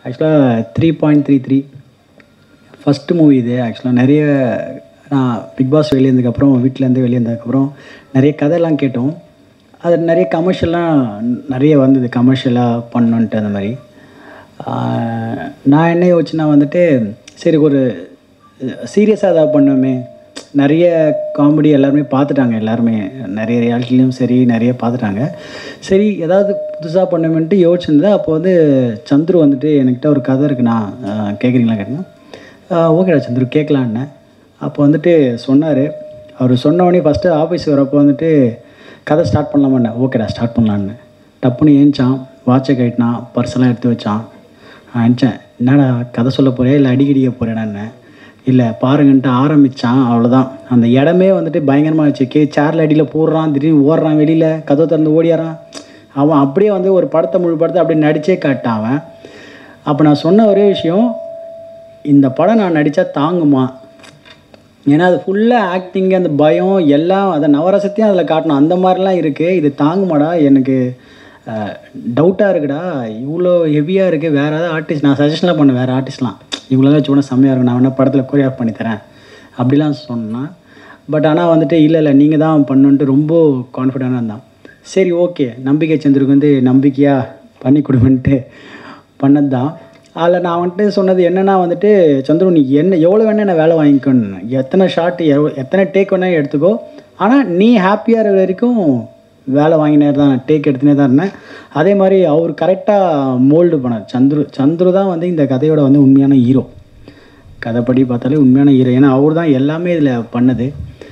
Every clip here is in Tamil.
ஆக்சுவலாக three point three three first movie இது ஆக்சுவலாக நிறைய நான் பிக் பாஸ் வெளியே இருந்ததுக்கப்புறம் வீட்டிலேருந்து வெளியே இருந்ததுக்கப்புறம் நிறைய கதையெல்லாம் கேட்டோம் அது நிறைய கமர்ஷியல்லாம் நிறைய வந்தது கமர்ஷியலாக பண்ணணுன்ட்டு அந்த மாதிரி ஆஹ் நான் என்ன யோசிச்சுனா வந்துட்டு சரி ஒரு சீரியஸாக ஏதாவது பண்ணுவோமே நிறைய காமெடி எல்லாருமே பார்த்துட்டாங்க எல்லாருமே நிறைய ரியாலிட்டிலையும் சரி நிறைய பார்த்துட்டாங்க சரி ஏதாவது புதுசாக பண்ணுவேன்ட்டு யோசிச்சிருந்தா அப்போ வந்து சந்துரு வந்துட்டு என்கிட்ட ஒரு கதை இருக்குண்ணா கேட்குறீங்களா கேட்டேன்னா ஓகேடா சந்துரு கேட்கலான்னேன் அப்போ வந்துட்டு சொன்னார் அவர் சொன்ன உடனே ஃபஸ்ட்டு ஆஃபீஸ் வரப்போ வந்துட்டு கதை ஸ்டார்ட் பண்ணலாமாண்ணே ஓகேடா ஸ்டார்ட் பண்ணலான்னு டப்புன்னு ஏஞ்சான் வாட்சை கட்டினான் பர்செல்லாம் எடுத்து வச்சான் நான் நினச்சேன் என்னடா கதை சொல்ல போறியா இல்லை அடிக்கடிக்க போகிறேன்னு இல்லை பாருங்கன்ட்டு ஆரம்பித்தான் அவ்வளோதான் அந்த இடமே வந்துட்டு பயங்கரமாக வச்சு கே சேரில் அடியில் போடுறான் திடீர்னு ஓடுறான் வெளியில் கதவை திறந்து ஓடியாரான் அவன் அப்படியே வந்து ஒரு படத்தை முழு படத்தை அப்படியே நடிச்சே காட்டான் அவன் அப்போ நான் சொன்ன ஒரே விஷயம் இந்த படம் நான் நடித்தா தாங்குமா ஏன்னா அது ஃபுல்லாக ஆக்டிங் அந்த பயம் எல்லாம் அதை நவரசத்தையும் அதில் காட்டணும் அந்த மாதிரிலாம் இருக்குது இது தாங்குமாடா எனக்கு டவுட்டாக இருக்குடா இவ்வளோ ஹெவியாக இருக்குது வேறு ஏதாவது ஆர்டிஸ்ட் நான் சஜஷன்லாம் பண்ணேன் வேறு ஆர்டிஸ்ட்லாம் இவ்வளோ வச்சு கூட செம்மையாக இருக்கும் நான் வேணால் படத்தில் கொரியாஃப் பண்ணித்தரேன் அப்படிலாம் சொன்னான் பட் ஆனால் வந்துட்டு இல்லை இல்லை நீங்கள் தான் பண்ணுன்ட்டு ரொம்ப கான்ஃபிடென்ட்டாக இருந்தான் சரி ஓகே நம்பிக்கை சந்திருக்கு வந்து நம்பிக்கையாக பண்ணி கொடுங்கன்ட்டு பண்ணது தான் அதில் நான் வந்துட்டு சொன்னது என்னென்னா வந்துட்டு சந்துரு நீ என்ன எவ்வளோ வேணால் என்ன வேலை வாங்கிக்கணும் எத்தனை ஷாட் எத்தனை டேக் வேணால் எடுத்துக்கோ ஆனால் நீ ஹாப்பியாக இருக்கிற வரைக்கும் வேலை வாங்கினே தான் டேக் எடுத்துனே தான் இருந்தேன் அதே மாதிரி அவர் கரெக்டாக மோல்டு பண்ணார் சந்துரு சந்துரு தான் வந்து இந்த கதையோட வந்து உண்மையான ஹீரோ கதைப்படி பார்த்தாலே உண்மையான ஹீரோ ஏன்னா அவர் தான் எல்லாமே இதில் பண்ணது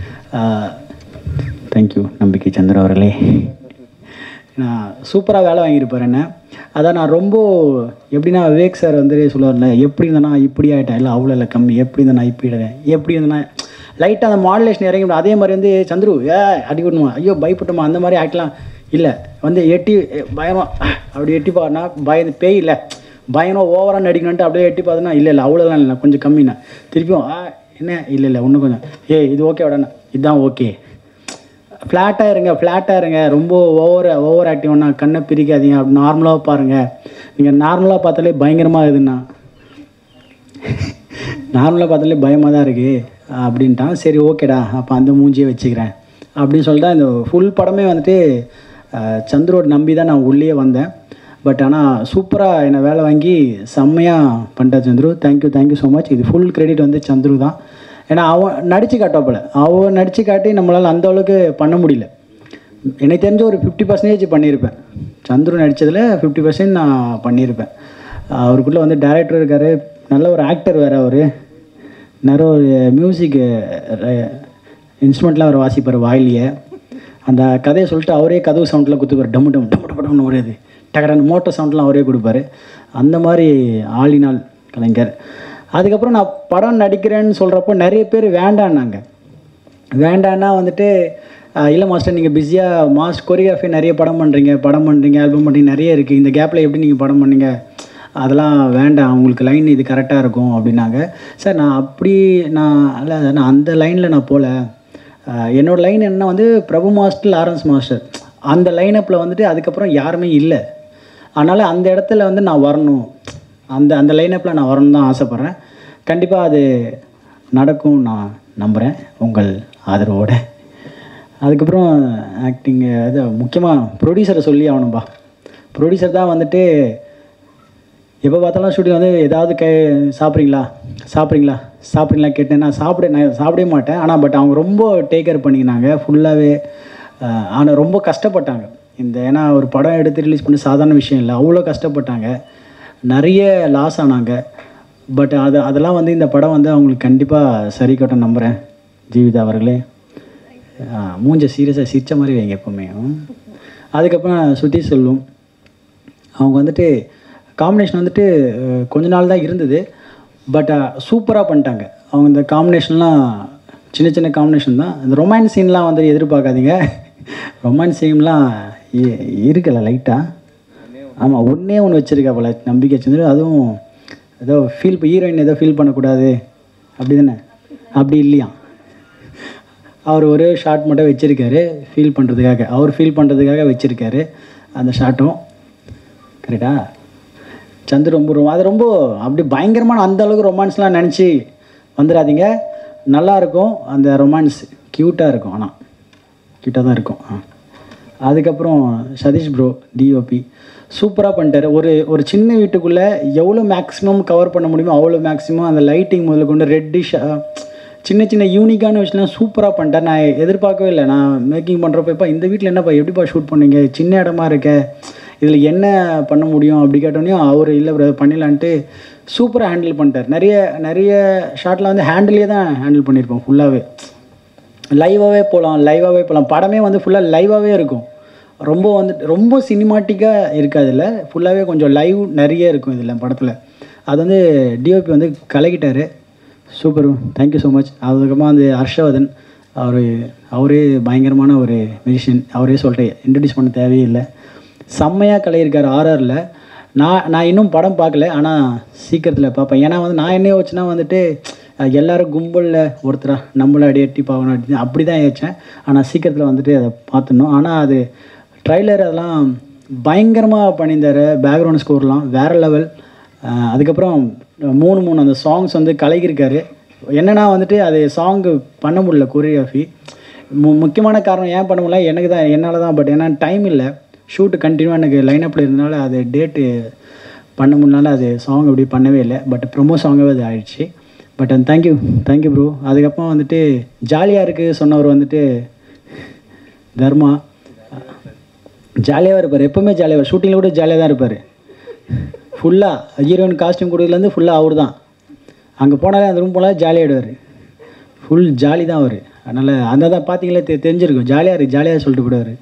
தேங்க்யூ நம்பிக்கை சந்திர அவர்களே நான் சூப்பராக வேலை வாங்கியிருப்பார் என்ன அதான் நான் ரொம்ப எப்படின்னா விவேக் சார் வந்து சொல்லுவார்ல எப்படி இருந்தேன்னா இப்படி ஆகிட்டேன் இல்லை அவ்வளோ இல்லை கம்மி எப்படி இருந்தேன்னா இப்படி ஆகிட்டேன் எப்படி இருந்தேன்னா லைட்டாக அந்த மாடுலேஷன் இறங்கி விடும். அதே மாதிரி வந்து சந்துரு ஏ அடி விடணுமா ஐயோ பயப்பட்டோமா அந்த மாதிரி ஆக்கலாம் இல்லை வந்து எட்டி பயமா அப்படி எட்டி பாருனா பயந்து பேய் இல்லை பயமாக ஓவராக நடிக்கணுன்ட்டு அப்படியே எட்டி பார்த்தோன்னா இல்லை இல்லை அவ்வளோலாம் இல்லை கொஞ்சம் கம்மிண்ணா திருப்பியும் ஆ என்ன இல்லை இல்லை இன்னும் கொஞ்சம் ஏய் இது ஓகே விடண்ணா இதுதான் ஓகே ஃப்ளாட்டாக இருங்க ஃப்ளாட்டாக இருங்க ரொம்ப ஓவர் ஓவர் ஆக்டிவ்னா கண்ணை பிரிக்காதீங்க அப்படி நார்மலாக பாருங்கள் நீங்கள் நார்மலாக பார்த்தாலே பயங்கரமாக இருக்குதுண்ணா நார்மலாக பார்த்தாலே பயமாக தான் இருக்குது அப்படின்ட்டான் சரி ஓகேடா அப்போ அந்த மூஞ்சியை வச்சுக்கிறேன் அப்படின்னு சொல்லிட்டு இந்த ஃபுல் படமே வந்துட்டு அஹ், சந்துரோட நம்பி தான் நான் உள்ளே வந்தேன் பட் ஆனால் சூப்பராக என்னை வேலை வாங்கி செம்மையாக பண்ணிட்டா Chandru thank you thank you so much இது ஃபுல் கிரெடிட் வந்து சந்துரு தான் ஏன்னா அவன் நடித்து காட்டாப்புல அவன் நடித்து காட்டி நம்மளால் அந்த அளவுக்கு பண்ண முடியல எனக்கு தெரிஞ்ச ஒரு ஃபிஃப்டி பர்சன்டேஜ் பண்ணியிருப்பேன் சந்துரு நடித்ததில் ஃபிஃப்டி பர்சன்ட் நான் பண்ணியிருப்பேன் அவருக்குள்ளே வந்து டேரக்டர் இருக்கார் நல்ல ஒரு ஆக்டர் வேறு அவர் நிறைய ஒரு மியூசிக் இன்ஸ்ட்ருமெண்ட்லாம் அவர் வாசிப்பார் வாயிலேயே அந்த கதையை சொல்லிட்டு அவரே கதவு சவுண்ட்லாம் குத்துப்பார் டம்மு டம் டம்மு டம்மு டம்னு ஒரு இது டகரன் மோட்டர் சவுண்ட்லாம் அவரே கொடுப்பாரு அந்த மாதிரி ஆளினால் கலைஞர் அதுக்கப்புறம் நான் படம் நடிக்கிறேன்னு சொல்கிறப்போ நிறைய பேர் வேண்டான்னாங்க வேண்டான்னா வந்துட்டு ஆஹ், இல்லை மாஸ்டர் நீங்கள் பிஸியாக மாஸ்டர் கொரியோகிராஃபி நிறைய படம் பண்ணுறீங்க படம் பண்ணுறீங்க ஆல்பம் பண்ணுறீங்க நிறைய இருக்குது இந்த கேப்பில் எப்படி நீங்கள் படம் பண்ணீங்க அதெல்லாம் வேண்டாம் உங்களுக்கு லைன் இது கரெக்டாக இருக்கும் அப்படின்னாங்க சார் நான் அப்படி நான் இல்லை நான் அந்த லைனில் நான் போகல ஆஹ், என்னோட லைன் என்ன வந்து பிரபு மாஸ்டர் லாரன்ஸ் மாஸ்டர் அந்த லைனப்பில் வந்துட்டு அதுக்கப்புறம் யாருமே இல்லை அதனால் அந்த இடத்துல வந்து நான் வரணும் அந்த அந்த லைனப்பில் நான் வரணும்னு தான் ஆசைப்பட்றேன் கண்டிப்பாக அது நடக்கும் நான் நம்புகிறேன் உங்கள் ஆதரவோட அதுக்கப்புறம் ஆக்டிங் அது முக்கியமாக ப்ரொடியூசரை சொல்லி ஆகணும்பா ப்ரொடியூசர் தான் வந்துட்டு எப்போ பார்த்தாலும் ஷூட்டிங் வந்து ஏதாவது கை சாப்பிட்றீங்களா சாப்பிட்றீங்களா சாப்பிட்றீங்களா கேட்டேன் நான் சாப்பிட நான் சாப்பிடவே மாட்டேன் ஆனால் பட் அவங்க ரொம்ப டேக் கேர் பண்ணிக்கினாங்க ஃபுல்லாகவே ஆனால் ரொம்ப கஷ்டப்பட்டாங்க இந்த ஏன்னா ஒரு படம் எடுத்து ரிலீஸ் பண்ணி சாதாரண விஷயம் இல்லை அவ்வளோ கஷ்டப்பட்டாங்க நிறைய லாஸ் ஆனாங்க பட் அது அதெல்லாம் வந்து இந்த படம் வந்து அவங்களுக்கு கண்டிப்பாக சரி கட்டும் நம்புகிறேன் ஜீவிதா அவர்களே ஆ, மூஞ்ச சீரியஸாக சிரிச்ச மாதிரி வைங்க எப்போவுமே ம். அதுக்கப்புறம் சுட்டி செல்வம் அவங்க வந்துட்டு காம்பினேஷன் வந்துட்டு அஹ், கொஞ்ச நாள் தான் இருந்தது பட் சூப்பராக பண்ணிட்டாங்க அவங்க இந்த காம்பினேஷன்லாம் சின்ன சின்ன காம்பினேஷன் தான் இந்த ரொமான்ஸ் சீன்லாம் வந்து எதிர்பார்க்காதீங்க ரொமான்ஸ் சீன்லாம் இருக்குல்ல லைட்டாக ஆமாம் ஒன்றே ஒன்று வச்சுருக்கா போல நம்பிக்கை சந்திர அதுவும் ஏதோ ஃபீல் ஹீரோயின் ஏதோ ஃபீல் பண்ணக்கூடாது அப்படி தானே அப்படி இல்லையா அவர் ஒரே ஷாட் மட்டும் வச்சுருக்காரு ஃபீல் பண்ணுறதுக்காக அவர் ஃபீல் பண்ணுறதுக்காக வச்சுருக்காரு அந்த ஷாட்டும் கரெக்டா சந்து ரொம்ப ரொம்ப அது ரொம்ப அப்படி பயங்கரமான அந்த அளவுக்கு ரொமான்ஸ்லாம் நினச்சி வந்துடாதீங்க நல்லா இருக்கும் அந்த ரொமான்ஸ் க்யூட்டாக இருக்கும் ஆனால் க்யூட்டாக தான் இருக்கும் ஆ அதுக்கப்புறம் சதீஷ் ப்ரோ டிஓபி சூப்பராக பண்ணிட்டாரு ஒரு ஒரு சின்ன வீட்டுக்குள்ளே எவ்வளோ மேக்ஸிமம் கவர் பண்ண முடியுமோ அவ்வளோ மேக்ஸிமம் அந்த லைட்டிங் முதல்ல கொண்டு ரெட்டிஷாக சின்ன சின்ன யூனிக்கான விஷயம்லாம் சூப்பராக பண்ணிட்டார் நான் எதிர்பார்க்கவே இல்லை நான் மேக்கிங் பண்ணுறப்ப இப்போ இந்த வீட்டில் என்னப்பா எப்படிப்பா ஷூட் பண்ணீங்க சின்ன இடமா இருக்க இதில் என்ன பண்ண முடியும் அப்படி கேட்டோன்னே அவர் இல்லை ப்ரோ பண்ணிடலான்ட்டு சூப்பராக ஹேண்டில் பண்ணிட்டார் நிறைய நிறைய ஷாட்டில் வந்து ஹேண்டிலே தான் ஹேண்டில் பண்ணியிருப்போம் ஃபுல்லாகவே லைவாகவே போகலாம் லைவாகவே போகலாம் படமே வந்து ஃபுல்லாக லைவாகவே இருக்கும் ரொம்ப வந்து ரொம்ப சினிமாட்டிக்காக இருக்காது இதில் ஃபுல்லாகவே கொஞ்சம் லைவ் நிறைய இருக்கும் இதில் படத்தில் அது வந்து டிஓபி வந்து கலக்கிட்டார் சூப்பர் தேங்க்யூ ஸோ மச் அதுக்கப்புறமா வந்து ஹர்ஷவர்தன் அவர் அவரே பயங்கரமான ஒரு மியூசிஷியன் அவரே சொல்லிட்டு இன்ட்ரடியூஸ் பண்ண தேவையே இல்லை செம்மையாக கலையிருக்கார் ஆர்ஆரில் நான் நான் இன்னும் படம் பார்க்கல ஆனால் சீக்கிரத்தில் பார்ப்பேன் ஏன்னா வந்து நான் என்ன யோசிச்சுன்னா வந்துட்டு அஹ், எல்லாரும் கும்பலில் ஒருத்தரா நம்மள அடி எட்டி பார்க்கணும் அப்படி அப்படி தான் யோசிச்சேன் ஆனால் சீக்கிரத்தில் வந்துட்டு அதை பார்த்துடணும் ஆனால் அது ட்ரைலர் அதெல்லாம் பயங்கரமாக பண்ணியிருந்தார் பேக்ரவுண்ட் ஸ்கோர்லாம் வேறு லெவல் அதுக்கப்புறம் மூணு மூணு அந்த சாங்ஸ் வந்து கலக்கியிருக்காரு என்னன்னா வந்துட்டு அது சாங்கு பண்ண முடியல கொரியோகிராஃபி மு முக்கியமான காரணம் ஏன் பண்ண முடியல எனக்கு தான் என்னால் தான் பட் ஏன்னா டைம் இல்லை ஷூட்டு கண்டினியூவாக எனக்கு லைனப்பில் இருந்தனால அது டேட்டு பண்ண முடியனால அது சாங் அப்படி பண்ணவே இல்லை பட் ப்ரொமோ சாங்காகவே அது ஆயிடுச்சு பட் தேங்க்யூ தேங்க்யூ ப்ரோ அதுக்கப்புறம் வந்துட்டு ஜாலியாக இருக்குது சொன்னவர் வந்துட்டு தர்மா ஜாலியாக இருப்பார் எப்போவுமே ஜாலியாக ஷூட்டிங்கில் கூட ஜாலியாக தான் இருப்பார் ஃபுல்லாக ஹீரோயின் காஸ்டியூம் கொடுக்கறதுலேருந்து ஃபுல்லாக அவர் தான் அங்கே போனாலே அந்த ரூம் போனால் ஜாலியாகிடுவார் ஃபுல் ஜாலி தான் அவர் அதனால் அந்த தான் பார்த்தீங்களே தெ தெரிஞ்சிருக்கும் ஜாலியாக இருக்கு ஜாலியாக சொல்லிட்டு போயிடுவார்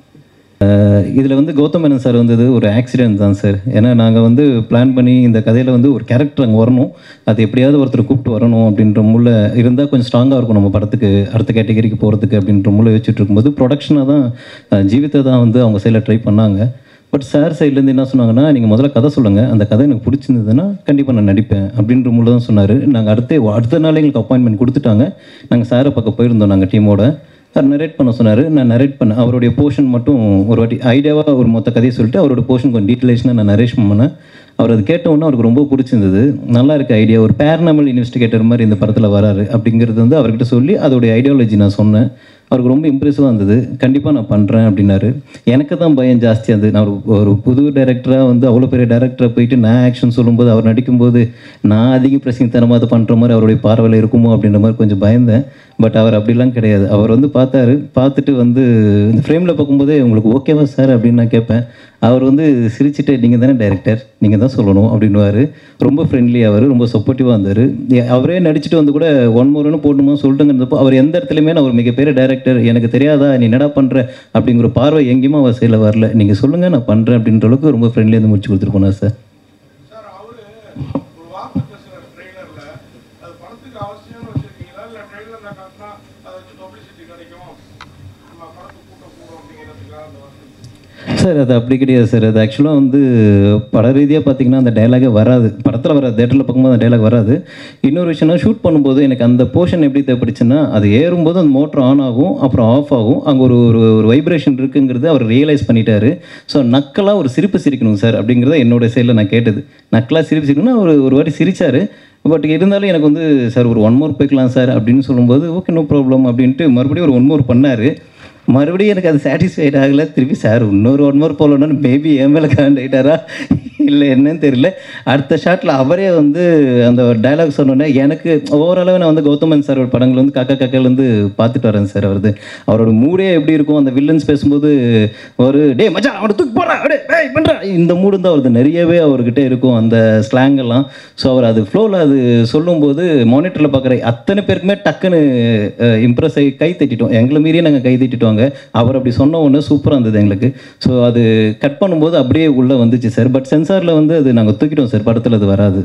இதில் வந்து கௌதம் மேனன் சார் வந்தது ஒரு ஆக்சிடென்ட் தான் சார் ஏன்னா நாங்கள் வந்து பிளான் பண்ணி இந்த கதையில் வந்து ஒரு கேரக்டர் அங்கே வரணும் அது எப்படியாவது ஒருத்தர் கூப்பிட்டு வரணும் அப்படின்ற முள்ள இருந்தால் கொஞ்சம் ஸ்ட்ராங்காக இருக்கும் நம்ம படத்துக்கு அடுத்த கேட்டகரிக்கு போகிறதுக்கு அப்படின்ற முள்ள வச்சுட்டு இருக்கும்போது ப்ரொடக்ஷனாக தான் அஹ், ஜீவித்தை தான் வந்து அவங்க சைடில் ட்ரை பண்ணாங்க பட் சார் சைட்லேருந்து என்ன சொன்னாங்கன்னா நீங்கள் முதல்ல கதை சொல்லுங்கள் அந்த கதை எனக்கு பிடிச்சிருந்ததுன்னா கண்டிப்பாக நான் நடிப்பேன் அப்படின்ற முள்ள தான் சொன்னார் நாங்கள் அடுத்த அடுத்த நாள் எங்களுக்கு அப்பாயின்மெண்ட் கொடுத்துட்டாங்க நாங்கள் சாரை பக்கம் போயிருந்தோம் நாங்கள் டீமோட சார் நரேட் பண்ண சொன்னார் நான் நரேட் பண்ணேன் அவருடைய போர்ஷன் மட்டும் ஒரு வாட்டி ஐடியாவாக ஒரு மொத்த கதையை சொல்லிட்டு அவரோட போர்ஷன் கொஞ்சம் டீட்டெயிலேஷனாக நான் நரேஷன் பண்ணேன் அவர் அது கேட்ட உடனே அவருக்கு ரொம்ப பிடிச்சிருந்தது நல்லா இருக்கு ஐடியா ஒரு பேரனாமல் இன்வெஸ்டிகேட்டர் மாதிரி இந்த படத்தில் வராரு அப்படிங்கிறது வந்து அவர்கிட்ட சொல்லி அதோடைய ஐடியாலஜி நான் சொன்னேன் அவருக்கு ரொம்ப இம்ப்ரெசிவாக இருந்தது கண்டிப்பாக நான் பண்ணுறேன் அப்படின்னாரு எனக்கு தான் பயம் ஜாஸ்தியாக இருந்தது நான் ஒரு ஒரு புது டைரக்டராக வந்து அவ்வளோ பெரிய டைரக்டரை போயிட்டு நான் ஆக்ஷன் சொல்லும்போது அவர் நடிக்கும்போது நான் அதிக பிரசிங் தரமாக அதை பண்ணுற மாதிரி அவருடைய பார்வையில் இருக்குமோ அப்படின்ற மாதிரி கொஞ்சம் பயந்தேன் பட் அவர் அப்படிலாம் கிடையாது அவர் வந்து பார்த்தாரு பார்த்துட்டு வந்து இந்த ஃப்ரேமில் பார்க்கும்போதே உங்களுக்கு ஓகேவா சார் அப்படின்னு நான் கேட்பேன் அவர் வந்து சிரிச்சிட்டு நீங்கள் தானே டைரக்டர் நீங்கள் தான் சொல்லணும் அப்படின்னுவார் ரொம்ப ஃப்ரெண்ட்லி அவர் ரொம்ப சப்போர்ட்டிவாக இருந்தார் அவரே நடிச்சுட்டு வந்து கூட ஒன் மோர்னு போடணுமா சொல்லிட்டுங்கிறப்போ அவர் எந்த இடத்துலையுமே நான் ஒரு மிகப்பெரிய டைரக்டர் எனக்கு தெரியாதா நீ என்னடா பண்ணுற அப்படிங்கிற பார்வை எங்கேயுமே அவர் சைடில் வரல நீங்கள் சொல்லுங்கள் நான் பண்ணுறேன் அப்படின்ற அளவுக்கு ரொம்ப ஃப்ரெண்ட்லியாக வந்து முடிச்சு கொடுத்துருக்கோம் சார் சார் அவரு ஒரு வார்த்தை பேசுற ட்ரெய்லர்ல அது படத்துக்கு அவசியம்னு வச்சிருக்கீங்களா இல்ல ட்ரெய்லர்ல காட்டினா அதை வச்சு பப்ளிசிட்டி கிடைக்கும் நம்ம படத்துக்கு கூட்டம் கூடும் அப்படிங்கிறதுக்காக அந்த வார்த்தை சார் அது அப்படி கிடையாது சார் அது ஆக்சுவலாக வந்து பட ரீதியாக பார்த்தீங்கன்னா அந்த டைலாகே வராது படத்தில் வராது தேட்டரில் பார்க்கும்போது அந்த டைலாக் வராது இன்னொரு விஷயம்னா ஷூட் பண்ணும்போது எனக்கு அந்த போர்ஷன் எப்படி தேவைப்படுச்சுன்னா அது ஏறும்போது அந்த மோட்டர் ஆன் ஆகும் அப்புறம் ஆஃப் ஆகும் அங்கே ஒரு ஒரு ஒரு வைப்ரேஷன் இருக்குங்கிறது அவர் ரியலைஸ் பண்ணிட்டாரு ஸோ நக்கலாக ஒரு சிரிப்பு சிரிக்கணும் சார் அப்படிங்கிறத என்னோட சைடில் நான் கேட்டது நக்கலாக சிரிப்பு சிரிக்கணும்னா ஒரு ஒரு வாட்டி சிரிச்சார் பட் இருந்தாலும் எனக்கு வந்து சார் ஒரு ஒன் மோர் போய்க்கலாம் சார் அப்படின்னு சொல்லும்போது ஓகே நோ ப்ராப்ளம் அப்படின்ட்டு மறுபடியும் ஒரு ஒன் மோர் பண்ணார் மறுபடியும் எனக்கு அது சாட்டிஸ்ஃபைட் ஆகலை திருப்பி சார் இன்னொரு ஒன் மோர் போகலன்னு மேபி என் மேலே கரண்ட் ஆகிட்டாரா இல்லை என்னன்னு தெரியல அடுத்த ஷாட்டில் அவரே வந்து அந்த டயலாக் சொன்னோன்னே எனக்கு ஓவராலாக நான் வந்து கௌதமன் சார் படங்கள் வந்து காக்கா காக்காலேருந்து பார்த்துட்டு வரேன் சார் அவரது அவரோட மூடே எப்படி இருக்கும் அந்த வில்லன்ஸ் பேசும்போது ஒரு டே மச்சான் அவனை தூக்கி போடுறான் அடே டேய் பண்ணுறா இந்த மூடு தான் அவரது நிறையவே அவர்கிட்ட இருக்கும் அந்த ஸ்லாங் எல்லாம் ஸோ அவர் அது ஃப்ளோவில் அது சொல்லும்போது மானிட்டரில் பார்க்குற அத்தனை பேருக்குமே டக்குன்னு இம்ப்ரெஸ் ஆகி கை தட்டிட்டோம் எங்களை மீறியே நாங்கள் கை தட்டிட்டோங்க அவர் அப்படி சொன்ன உடனே சூப்பராக இருந்தது எங்களுக்கு ஸோ அது கட் பண்ணும்போது அப்படியே உள்ளே வந்துச்சு சார் பட் சென்சாரில் வந்து அது நாங்கள் தூக்கிட்டோம் சார் படத்தில் அது வராது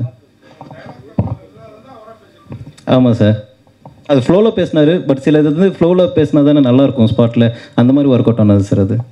ஆமாம் சார் அது ஃப்ளோவில் பேசினாரு பட் சில இது வந்து ஃப்ளோவில் பேசினா தானே நல்லாயிருக்கும் ஸ்பாட்டில் அந்த மாதிரி ஒர்க் அவுட் ஆனது சார் அது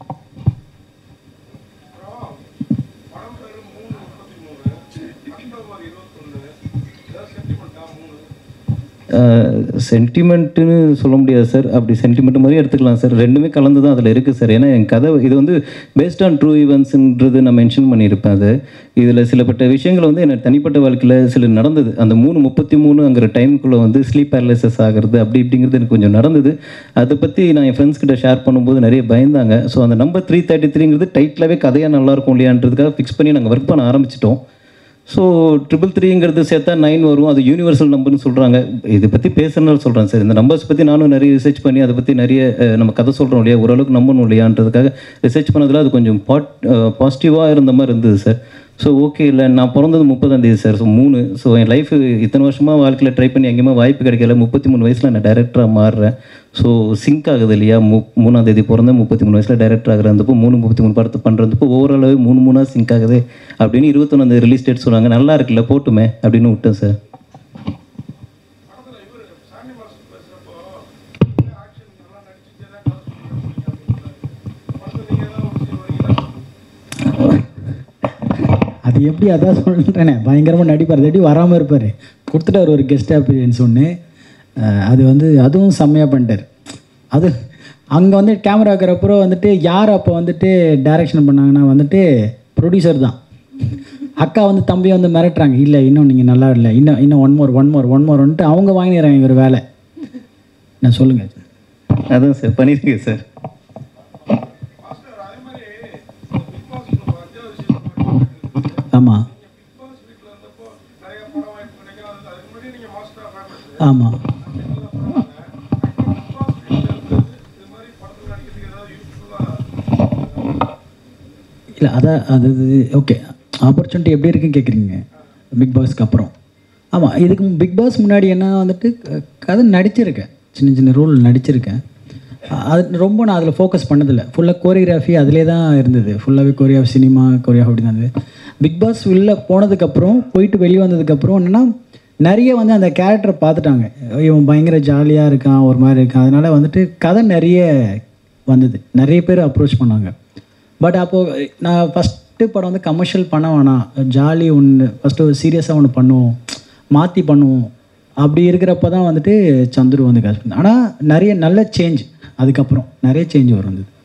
படம் பேரு மூணு முப்பத்தி மூணு அக்டோபர் இருபத்தொன்னு ஏதாவது சென்டிமெண்டா மூணு சென்டிமெண்ட்டுன்னு சொல்ல முடியாது சார் அப்படி சென்டிமெண்ட் மாதிரி எடுத்துக்கலாம் சார் ரெண்டுமே கலந்து தான் அதில் இருக்குது சார் ஏன்னா என் கதை இது வந்து பேஸ்ட் ஆன் ட்ரூ ஈவெண்ட்ஸ்ன்றது நான் மென்ஷன் பண்ணியிருப்பேன் அது இதில் சிலப்பட்ட விஷயங்கள் வந்து எனக்கு தனிப்பட்ட வாழ்க்கையில் சில நடந்தது அந்த மூணு முப்பத்தி மூணுங்கிற டைமுக்குள்ளே வந்து ஸ்லீப் பேரலைசஸ் ஆகிறது அப்படி இப்படிங்கிறது எனக்கு கொஞ்சம் நடந்தது அதை பற்றி நான் என் ஃப்ரெண்ட்ஸ் கிட்ட ஷேர் பண்ணும்போது நிறைய பயந்தாங்க ஸோ அந்த நம்பர் த்ரீ தேர்ட்டி த்ரீங்கிறது டைட்டிலாகவே கதையாக நல்லா இருக்கும் இல்லையான்றதுக்காக ஃபிக்ஸ் பண்ணி நாங்கள் ஒர்க் பண்ண ஆரம்பிச்சிட்டோம் ஸோ ட்ரிபிள் த்ரீங்கிறது சேர்த்தா நைன் வரும் அது யூனிவர்சல் நம்பர்னு சொல்கிறாங்க இதை பற்றி பேசுறதுனால சொல்கிறேன் சார் இந்த நம்பர்ஸ் பற்றி நானும் நிறைய ரிசர்ச் பண்ணி அதை பற்றி நிறைய அஹ், நம்ம கதை சொல்கிறோம் இல்லையா ஓரளவுக்கு நம்பணும் இல்லையான்றதுக்காக ரிசர்ச் பண்ணதில் அது கொஞ்சம் பாட் பாசிட்டிவாக இருந்த மாதிரி இருந்தது சார் ஸோ ஓகே இல்லை நான் பிறந்தது முப்பதாம் தேதி சார் ஸோ மூணு ஸோ என் லைஃப் இத்தனை வருஷமாக வாழ்க்கையில் ட்ரை பண்ணி எங்கேயுமே வாய்ப்பு கிடைக்கல முப்பத்தி மூணு வயசில் நான் டைரக்டராக மாறுறேன் ஸோ சிங்க் ஆகுது இல்லையா மு மூணாம் தேதி பிறந்தேன் முப்பத்தி மூணு வயசில் டைரக்டர் ஆகிறப்போ மூணு முப்பத்தி மூணு படத்தை பண்ணுறதுப்போ ஓரளவு மூணு மூணாக சிங்க் ஆகுது அப்படின்னு இருபத்தொன்னாந்தேதி ரிலீஸ் டேட் சொன்னாங்க நல்லா இருக்குல்ல போட்டுமே அப்படின்னு விட்டேன் சார் படத்துல இவரு சாமி மாஸ்டர் பேசுறப்போ ஆக்ஷன் நல்லா நடிச்சுட்டே தான் கதை சொல்லி அப்படின்னாரு படத்துல நீங்க ஏதாவது ஒரு சீன் வரீங்களா அது எப்படி அதான் சொல்கிறேனே பயங்கரமாக நடிப்பார் எப்படி வராமல் இருப்பார் கொடுத்துட்டார் ஒரு கெஸ்ட் அப்பியரன்ஸ் ஒன்று அது வந்து அதுவும் செம்மையாக பண்ணிட்டார் அது அங்கே வந்து கேமரா இருக்கிறப்போ வந்துட்டு யார் அப்போ வந்துட்டு டைரக்ஷன் பண்ணாங்கன்னா வந்துட்டு ப்ரொடியூசர் தான் அக்கா வந்து தம்பியை வந்து மிரட்டுறாங்க இல்லை இன்னும் நீங்கள் நல்லா இல்லை இன்னும் இன்னும் one more one more one more வந்துட்டு அவங்க வாங்கிடுறாங்க ஒரு வேலை நான் சொல்லுங்கள் அதான் சார் பண்ணியிருக்கேன் சார் மாஸ்டர் அதே மாதிரி பிக் பாஸ் அஞ்சாவது சீசன் ஆமாம் பிக் பாஸ் வீட்டில் இருந்தப்போ நிறைய படம் வாய்ப்பு கிடைக்கும் அது அதுக்கு முன்னாடி நீங்க மாஸ்டர் ஃபேமஸ் ஆமாம் பிக் பாஸ் வீட்டில் இருந்தது இது மாதிரி படத்தில் நடிக்கிறதுக்கு ஏதாவது யூஸ்ஃபுல்லாக இல்லை அதான் அது ஓகே ஆப்பர்ச்சுனிட்டி எப்படி இருக்குன்னு கேட்குறீங்க பிக் பாஸ்க்கு அப்புறம் ஆமாம் இதுக்கு பிக் பாஸ் முன்னாடி என்ன வந்துட்டு க- கதை நடிச்சிருக்கேன் சின்ன சின்ன ரோல் நடிச்சிருக்கேன் அ- அது ரொம்ப நான் அதில் ஃபோக்கஸ் பண்ணதில்லை ஃபுல்லாக கோரியோகிராஃபி அதிலே தான் இருந்தது ஃபுல்லாகவே கொரியோகிராஃபி சினிமா கொரியோகிராஃபி அப்படி தான் இருந்தது பிக் பாஸ் உள்ளே போனதுக்கப்புறம் போயிட்டு வெளியே வந்ததுக்கப்புறம் என்னென்னா நிறைய வந்து அந்த கேரக்டரை பார்த்துட்டாங்க இவன் பயங்கர ஜாலியாக இருக்கான் ஒரு மாதிரி இருக்கான் அதனால் வந்துட்டு கதை நிறைய வந்தது நிறைய பேர் அப்ரோச் பண்ணாங்க பட் அப்போது நான் ஃபஸ்ட்டு படம் வந்து கமர்ஷியல் பண்ண வேணாம் ஜாலி ஒன்று ஃபஸ்ட்டு ஒரு சீரியஸாக ஒன்று பண்ணுவோம் மாற்றி பண்ணுவோம் அப்படி இருக்கிறப்ப தான் வந்துட்டு சந்துரு வந்து காசு ஆனால் நிறைய நல்ல சேஞ்ச் அதுக்கப்புறம் நிறைய சேஞ்ச் வரும் வந்தது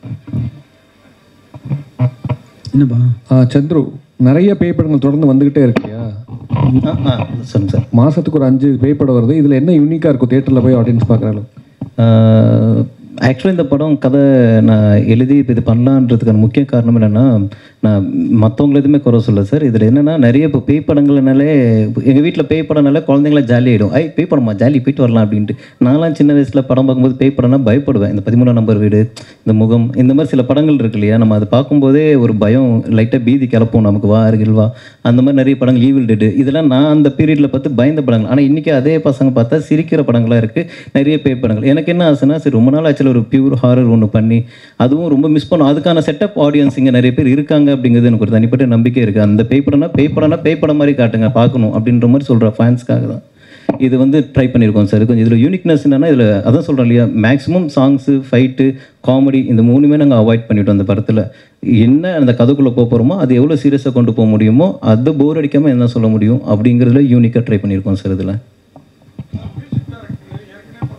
என்னப்பா ஆ, சந்துரு நிறைய பேய் படங்கள் தொடர்ந்து வந்துக்கிட்டே இருக்கியா ஆ ஆ சொல்லுங்கள் சார் மாதத்துக்கு ஒரு அஞ்சு பேய் படம் வருது இதில் என்ன யூனிக்காக இருக்கும் தேட்டரில் போய் ஆடியன்ஸ் பார்க்குறாங்க ஆக்சுவலாக இந்த படம் கதை நான் எழுதி இப்போ இது பண்ணலான்றதுக்கான முக்கிய காரணம் என்னென்னா நான் மற்றவங்கள எதுவுமே குறை சொல்ல சார் இதில் என்னென்னா நிறைய இப்போ பேய் படங்கள்னாலே எங்கள் வீட்டில் பேய் படம்னால குழந்தைங்கள ஜாலியாகிடும் ஐ பேய் படமா ஜாலி போயிட்டு வரலாம் அப்படின்ட்டு நான்லாம் சின்ன வயசில் படம் பார்க்கும்போது பேய் படம்னா பயப்படுவேன் இந்த பதிமூணாம் நம்பர் வீடு இந்த முகம் இந்த மாதிரி சில படங்கள் இருக்கு இல்லையா நம்ம அதை பார்க்கும்போதே ஒரு பயம் லைட்டாக பீதி கிளப்போம் நமக்கு வா அருகில் வா அந்த மாதிரி நிறைய படங்கள் ஈவில் டெடு இதெல்லாம் நான் அந்த பீரியடில் பார்த்து பயந்த படங்கள் ஆனால் இன்றைக்கி அதே பசங்க பார்த்தா சிரிக்கிற படங்களாக இருக்குது நிறைய பேய் படங்கள் எனக்கு என்ன ஆசைன்னா சரி ரொம்ப நாள் ஆக்சுவலாக ஒரு பியூர் ஹாரர் ஒன்று பண்ணி அதுவும் ரொம்ப மிஸ் பண்ணும் அதுக்கான செட்டப் ஆடியன்ஸ் இங்கே நிறைய பேர் இருக்காங்க அப்படிங்கிறது எனக்கு ஒரு தனிப்பட்ட நம்பிக்கை இருக்குது அந்த பேய் படம்னா பேய் படம்னா பேய் படம் மாதிரி காட்டுங்க பார்க்கணும் அப்படின்ற மாதிரி சொல்கிற ஃபேன்ஸ்க்காக தான் இது வந்து ட்ரை பண்ணியிருக்கோம் சார் கொஞ்சம் இதில் யூனிக்னஸ் என்னன்னா இதில் அதான் சொல்கிறேன் இல்லையா மேக்ஸிமம் சாங்ஸு ஃபைட்டு காமெடி இந்த மூணுமே நாங்கள் அவாய்ட் பண்ணிட்டோம் அந்த படத்தில் என்ன அந்த கதைக்குள்ளே போக போகிறோமோ அது எவ்வளோ சீரியஸாக கொண்டு போக முடியுமோ அதை போர் அடிக்காமல் என்ன சொல்ல முடியும் அப்படிங்கிறதுல யூனிக்காக ட்ரை பண்ணியிருக்கோம் சார் இதில் மியூசிக் டைரக்டர் ஏற்கனவே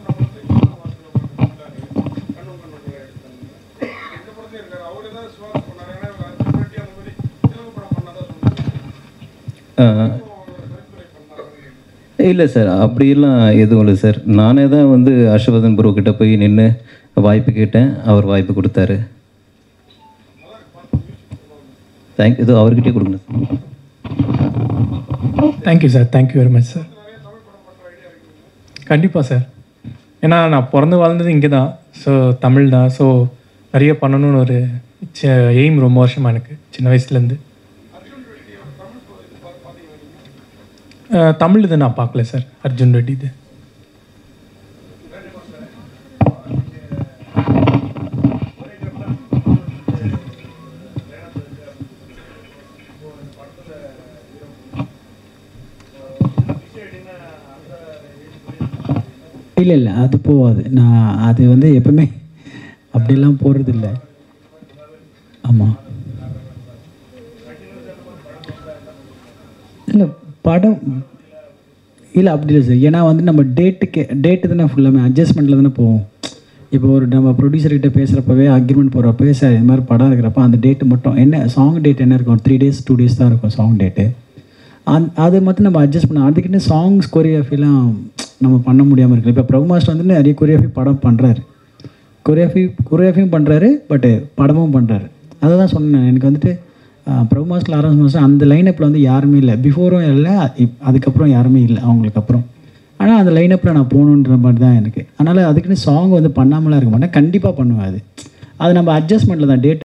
பண்ண வந்து கீழே மாஸ்டர் கண்ணும் கண்ணும் எடுத்தாங்க இந்த படத்தையும் இருக்காரு அவர் ஏதாவது சிவாஸ் பண்ணாரு ஏன்னா இவர் அஞ்சு வாட்டி அந்த மாதிரி தெலுங்கு படம் பண்ணாதான் சொன்னாங்க பரிந்துரை பண்ணாரு இல்லை சார் அப்படியெல்லாம் எதுவும் இல்லை சார் நானே தான் வந்து ஹர்ஷவர்தன் ப்ரோ கிட்ட போய் நின்று வாய்ப்பு கேட்டேன் அவர் வாய்ப்பு கொடுத்தாரு தேங்க் இது அவர்கிட்டயே கொடுங்க thank you sir thank you very much sir கண்டிப்பாக சார் ஏன்னா நான் பிறந்து வாழ்ந்தது இங்கே தான் ஸோ தமிழ் தான் ஸோ நிறைய பண்ணணும்னு ஒரு எய்ம் ரொம்ப வருஷமாக எனக்கு சின்ன வயசுலேருந்து தமிழ் இது நான் பார்க்கல சார் அர்ஜுன் ரெட்டி இது இல்லை இல்லை அது போகாது நான் அது வந்து எப்பவுமே அப்படிலாம் போகிறது இல்லை ஆமாம் இல்லை படம் இல்லை அப்படி இல்லை சார் ஏன்னா வந்து நம்ம டேட்டுக்கு டேட்டு தானே ஃபுல்லாமே அட்ஜஸ்ட்மெண்ட்டில் தானே போவோம் இப்போ ஒரு நம்ம ப்ரொடியூசர்கிட்ட பேசுகிறப்பவே அக்ரிமெண்ட் போடுறப்பவே சார் இது மாதிரி படம் இருக்கிறப்ப அந்த டேட்டு மட்டும் என்ன சாங் டேட் என்ன இருக்கும் த்ரீ டேஸ் டூ டேஸ் தான் இருக்கும் சாங் டேட்டு அந் அது மட்டும் நம்ம அட்ஜஸ்ட் பண்ண அதுக்குன்னு சாங்ஸ் கொரியோகிராஃபிலாம் நம்ம பண்ண முடியாமல் இருக்கு இப்போ பிரபு மாஸ்டர் வந்து நிறைய கொரியோகிராஃபி படம் பண்ணுறாரு கொரியோகிராஃபி கொரியோகிராஃபியும் பண்ணுறாரு பட்டு படமும் பண்ணுறாரு அதை தான் சொன்னேன் எனக்கு வந்துட்டு ஆஹ், பிரபு மாஸ்டர் ஆரம்பிச்ச மாதம் அந்த லைனப்பில் வந்து யாருமே இல்லை பிஃபோரும் இல்லை இப்- அதுக்கப்புறம் யாருமே இல்லை அவங்களுக்கு அப்புறம் ஆனால் அந்த லைனப்பில் நான் போகணுன்ற மாதிரி தான் எனக்கு அதனால் அதுக்குன்னு சாங் வந்து பண்ணாமலாம் இருக்க மாட்டேன் கண்டிப்பாக பண்ணுவேன் அது அது நம்ம அட்ஜஸ்ட்மெண்ட்டில் தான் டேட்